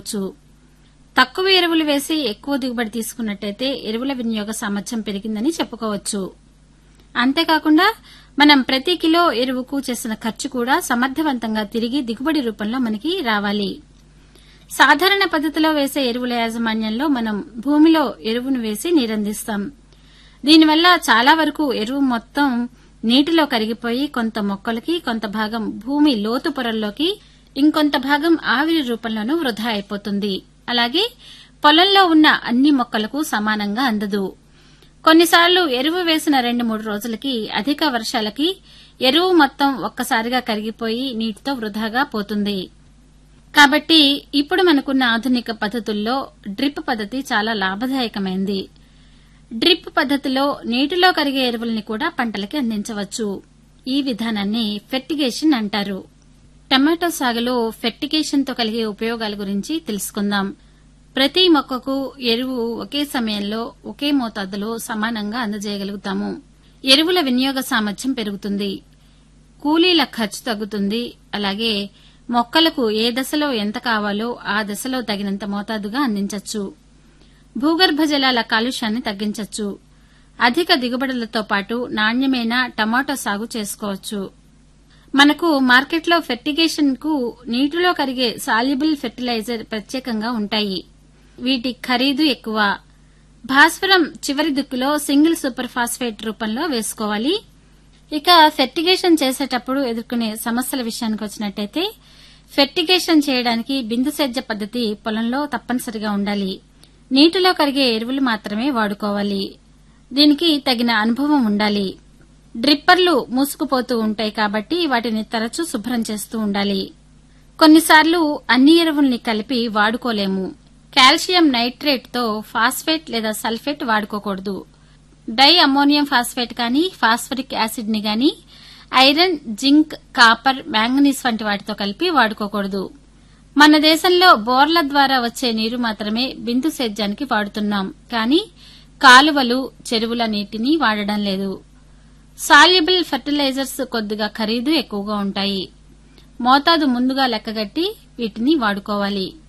చేసుకోవచ్చు తక్కువ ఎరువులు వేసి ఎక్కువ దిగుబడి తీసుకున్నట్టయితే ఎరువుల వినియోగ సామర్థ్యం పెరిగిందని చెప్పుకోవచ్చు అంతేకాకుండా మనం ప్రతి కిలో ఎరువుకు చేసిన ఖర్చు కూడా సమర్థవంతంగా తిరిగి దిగుబడి రూపంలో మనకి రావాలి సాధారణ పద్దతిలో వేసే ఎరువుల యాజమాన్యంలో మనం భూమిలో ఎరువును వేసి నీరందిస్తాం దీనివల్ల చాలా వరకు ఎరువు మొత్తం నీటిలో కరిగిపోయి కొంత మొక్కలకి కొంత భాగం భూమి లోతు పొరల్లోకి ఇంకొంత భాగం ఆవిరి రూపంలోనూ వృధా అయిపోతుంది అలాగే పొలంలో ఉన్న అన్ని మొక్కలకు సమానంగా అందదు కొన్నిసార్లు ఎరువు వేసిన రెండు మూడు రోజులకి అధిక వర్షాలకి ఎరువు మొత్తం ఒక్కసారిగా కరిగిపోయి నీటితో వృధాగా పోతుంది కాబట్టి ఇప్పుడు మనకున్న ఆధునిక పద్ధతుల్లో డ్రిప్ పద్ధతి చాలా లాభదాయకమైంది డ్రిప్ పద్ధతిలో నీటిలో కరిగే ఎరువుల్ని కూడా పంటలకి అందించవచ్చు ఈ విధానాన్ని ఫెర్టిగేషన్ అంటారు టమాటో సాగులో ఫెర్టిగేషన్తో కలిగే ఉపయోగాల గురించి తెలుసుకుందాం ప్రతి మొక్కకు ఎరువు ఒకే సమయంలో ఒకే మోతాదులో సమానంగా అందజేయగలుగుతాము ఎరువుల వినియోగ సామర్థ్యం పెరుగుతుంది కూలీల ఖర్చు తగ్గుతుంది అలాగే మొక్కలకు ఏ దశలో ఎంత కావాలో ఆ దశలో తగినంత మోతాదుగా అందించవచ్చు భూగర్భ జలాల కాలుష్యాన్ని తగ్గించవచ్చు అధిక దిగుబడులతో పాటు నాణ్యమైన టమాటో సాగు చేసుకోవచ్చు మనకు మార్కెట్లో ఫెర్టిగేషన్ కు నీటిలో కరిగే సాల్యుబుల్ ఫెర్టిలైజర్ ప్రత్యేకంగా ఉంటాయి వీటి ఖరీదు ఎక్కువ భాస్వరం చివరి దిక్కులో సింగిల్ సూపర్ ఫాస్ఫేట్ రూపంలో వేసుకోవాలి ఇక ఫెర్టిగేషన్ చేసేటప్పుడు ఎదుర్కొనే సమస్యల విషయానికి వచ్చినట్టయితే ఫెర్టిగేషన్ చేయడానికి బిందు సేద్య పద్ధతి పొలంలో తప్పనిసరిగా ఉండాలి నీటిలో కరిగే ఎరువులు మాత్రమే వాడుకోవాలి దీనికి తగిన అనుభవం ఉండాలి డ్రిప్పర్లు మూసుకుపోతూ ఉంటాయి కాబట్టి వాటిని తరచూ శుభ్రం చేస్తూ ఉండాలి కొన్నిసార్లు అన్ని ఎరువుల్ని కలిపి వాడుకోలేము కాల్షియం నైట్రేట్ తో ఫాస్ఫేట్ లేదా సల్ఫేట్ వాడుకోకూడదు డై అమ్మోనియం ఫాస్ఫేట్ కానీ ఫాస్ఫరిక్ యాసిడ్ ని గాని ఐరన్ జింక్ కాపర్ మ్యాంగనీస్ వంటి వాటితో కలిపి వాడుకోకూడదు మన దేశంలో బోర్ల ద్వారా వచ్చే నీరు మాత్రమే బిందు సేద్యానికి వాడుతున్నాం కానీ కాలువలు చెరువుల నీటిని వాడడం లేదు సాల్యుబుల్ ఫెర్టిలైజర్స్ కొద్దిగా ఖరీదు ఎక్కువగా ఉంటాయి మోతాదు ముందుగా లెక్కగట్టి వీటిని వాడుకోవాలి